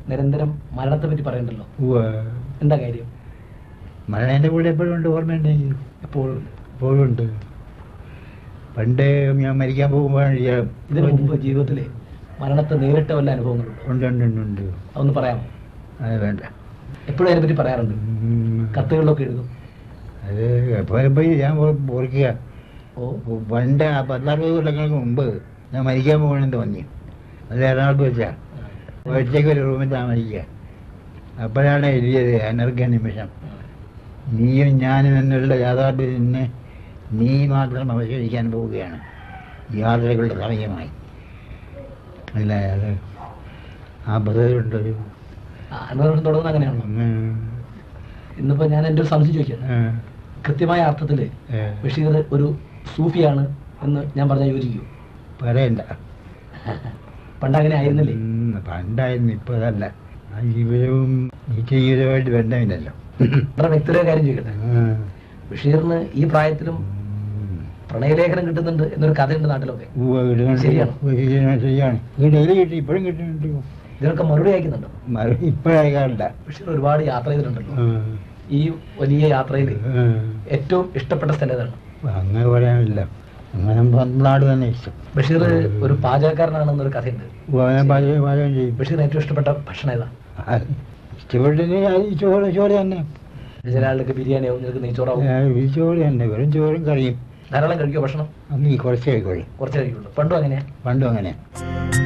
നിരന്തരം മരണത്തെ പറ്റി പറയണ്ടല്ലോ ഉവ്വ്. എന്താ കാര്യം മരണേൻ്റെ കൂടെ എപ്പോഴും ഉണ്ട് ഓർമ്മയുണ്ടെങ്കിൽ എപ്പോൾ എപ്പോഴും ഉണ്ട് പണ്ട് ഞാൻ മരിക്കാൻ പോകുമ്പോഴാണ് ഞാൻ ഇതിനു മുമ്പ് ജീവിതത്തിലെ മരണത്തെ നേരിട്ട വല്ല അനുഭവങ്ങളുണ്ടോ ഉണ്ട് ഉണ്ട് ഉണ്ട് ഉണ്ട് അതൊന്ന് പറയാമോ അത് വേണ്ട എപ്പോഴും അതിനെ പറ്റി പറയാറുണ്ട് ഉം. കത്തുകളിലൊക്കെ എഴുതും അത് എപ്പോഴും പോയി ഞാൻ ഓർ- ഓർക്കുക ഓ പണ്ട് ആ പത്തറുപത് കൊല്ലങ്ങൾക്ക് മുമ്പ് ഞാൻ മരിക്കാൻ പോകണമെന്ന് തോന്നി അത് എറണാകുളത്ത് വെച്ചാ ഒറ്റയ്ക്ക് ഒരു റൂമിൽ താമസിക്കുക അപ്പോഴാണ് എഴുതിയത് അനർഘ നിമിഷം നീയും ഞാനും എന്നുള്ള യാഥാർത്ഥ്യത്തിന് നീ മാത്രം അവശേഷിക്കാൻ പോവുകയാണ് യാത്രകളുടെ സമയമായി അല്ല അത് ആ ബദലുണ്ടൊരു ആ, അനുഭവം തുടങ്ങുന്നത് അങ്ങനെയാണല്ലോ ഇന്നിപ്പോ ഞാൻ എൻ്റെ ഒരു സംശയം ചോദിക്കാം കൃത്യമായ അർത്ഥത്തില് ബഷീർ ഒരു സൂഫിയാണ് എന്ന് ഞാൻ പറഞ്ഞാൽ യോജിക്കൂ പറയണ്ട പണ്ട് അങ്ങനെ ആയിരുന്നില്ലേ ഉം, പണ്ടായിരുന്നു ഇപ്പൊ അതല്ല ആ ജീവിതവും ഈ ജീവിതമായിട്ട് ബന്ധമില്ലല്ലോ വളരെ വ്യക്തിയുടെ കാര്യം ചോദിക്കട്ടെ ആ. ബഷീറിന് ഈ പ്രായത്തിലും ഉം. പ്രണയലേഖനം കിട്ടുന്നുണ്ട് എന്നൊരു കഥയുണ്ട് നാട്ടിലൊക്കെ ഉവ്വ് കിട്ടുന്നുണ്ട്. ശരിയാണ്. ഉവ്വ് ശരിയാണ് ശരിയാണ് ഈ ഡെയിലി കിട്ടി ഇപ്പോഴും കിട്ടുന്നുണ്ട് ഇതിനൊക്കെ മറുപടി അയക്കുന്നുണ്ടോ മറു- ഇപ്പോഴയക്കാറില്ല ബഷീർ ഒരുപാട് യാത്ര ചെയ്തിട്ടുണ്ടല്ലോ ആ. ഈ വലിയ യാത്രയിൽ ആ. ഏറ്റവും ഇഷ്ടപ്പെട്ട സ്ഥലം ഏതാണ് അങ്ങനെ പറയാനില്ല അങ്ങനെ സ്വന്തം നാട് തന്നെ ഇഷ്ടം ബഷീർ ഒരു പാചകക്കാരനാണെന്നൊരു കഥയുണ്ട് ഉവ്വ് ഞാൻ പാചകം പാചകം ചെയ്യും ബഷീറിന് ഏറ്റവും ഇഷ്ടപ്പെട്ട ഭക്ഷണം ഏതാ ആ, ഇഷ്ടപ്പെട്ടത് അത് ഈ ചോറ് ചോറ് തന്നെ ചില ആളുകൾക്ക് ബിരിയാണിയാവും നിനക്ക് നെയ്ച്ചോറാവും ആ, ഈ ചോറ് തന്നെ വെറും ചോറും കറിയും ധാരാളം കഴിക്കുമോ ഭക്ഷണം അന്ന് ഈ കുറച്ച് കഴിക്കോളി കുറച്ച് കഴിക്കുള്ളൂ പണ്ടും അങ്ങനെയാ പണ്ടും അങ്ങനെ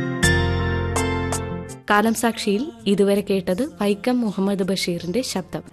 കാലം സാക്ഷിയിൽ ഇതുവരെ കേട്ടത് വൈക്കം മുഹമ്മദ് ബഷീറിന്റെ ശബ്ദം